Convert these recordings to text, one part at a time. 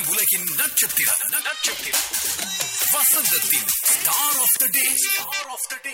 உலகின் நட்சத்திரம் நட்சத்திரம் வசந்தத்தின் star of the day star of the day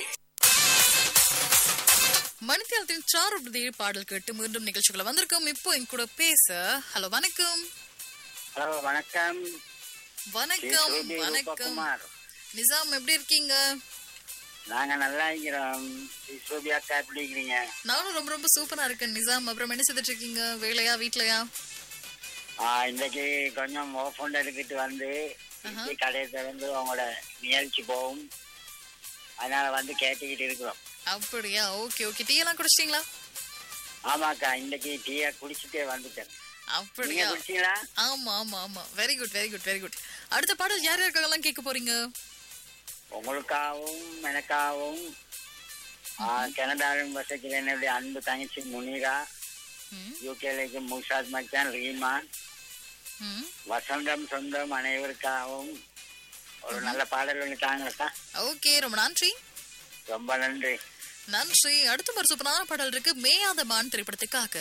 மணித்தியாலத்தின் சாருபதி பாடல் கேட்டு மீண்டும் நிகழ்ச்சிகளை வந்திருக்கோம் இப்போ என் கூட பேச ஹலோ வணக்கம் ஹலோ வணக்கம் வணக்கம் ஸ்ரீ வணக்கம் ரூபகுமார் நிசாம் எப்படி இருக்கீங்க நாங்க நல்லா இருக்கிறோம் ஸ்ரீ சோபி அக்கா எப்படி இருக்கிறீங்க நானும் ரொம்ப ரொம்ப சூப்பரா இருக்கேன் நிசாம் அப்புறம் என்ன செய்துட்டு இருக்கீங்க வேலையா வீட்லயா ஆ, இன்னைக்கு கொஞ்சம் ஓஃபோன் எடுத்துட்டு வந்து இட்லி கடையை திறந்து அவங்களோட நிகழ்ச்சி போகும் அதனால வந்து கேட்டுக்கிட்டு இருக்கிறோம் அப்படியா ஓகே ஓகே டீ எல்லாம் குடிச்சிட்டீங்களா ஆமாக்கா இன்னைக்கு டீயை குடிச்சிட்டே வந்துட்டேன் நீங்க அப்படியா குடிச்சீங்களா ஆமா ஆமா ஆமா very good very good very good அடுத்த பாடல் யார் யாருக்கெல்லாம் கேட்க போறீங்க உங்களுக்காகவும் எனக்காகவும் ஆ, கனடாவின் வசதியில் என்னுடைய அன்பு தங்கச்சி முனிரா ம், யூகேலேக்கு முசாத் மச்சான் ரீமான் ம். வசந்தம் சொந்தம் அனைவருக்காகவும் ஒரு நல்ல பாடல் ஒன்று தாங்கக்கா ஓகே ரொம்ப நன்றி ரொம்ப நன்றி நன்றி அடுத்த ஒரு சூப்பரான பாடல் இருக்கு மேயாத மான் திரைப்படத்துக்காக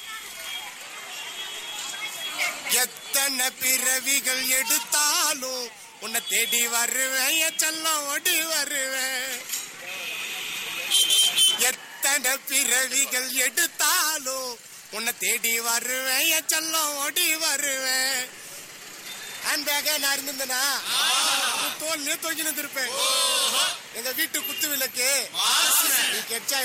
எத்தனை பிறவிகள் எடுத்தாலும் உன்னை தேடி வருவேன் என் செல்லம் ஓடி வருவேன் எத்தனை பிறவிகள் எடுத்தாலும் உன்னை தேடி வருவேன் என் செல்லம் ஓடி வருவேன் ஹேண்ட் பேக்கா நான் இருந்திருந்தேனா தோல்லையே தொங்கி நின்றுருப்பேன் எங்க வீட்டு குத்து விளக்கு நீ கெச்சா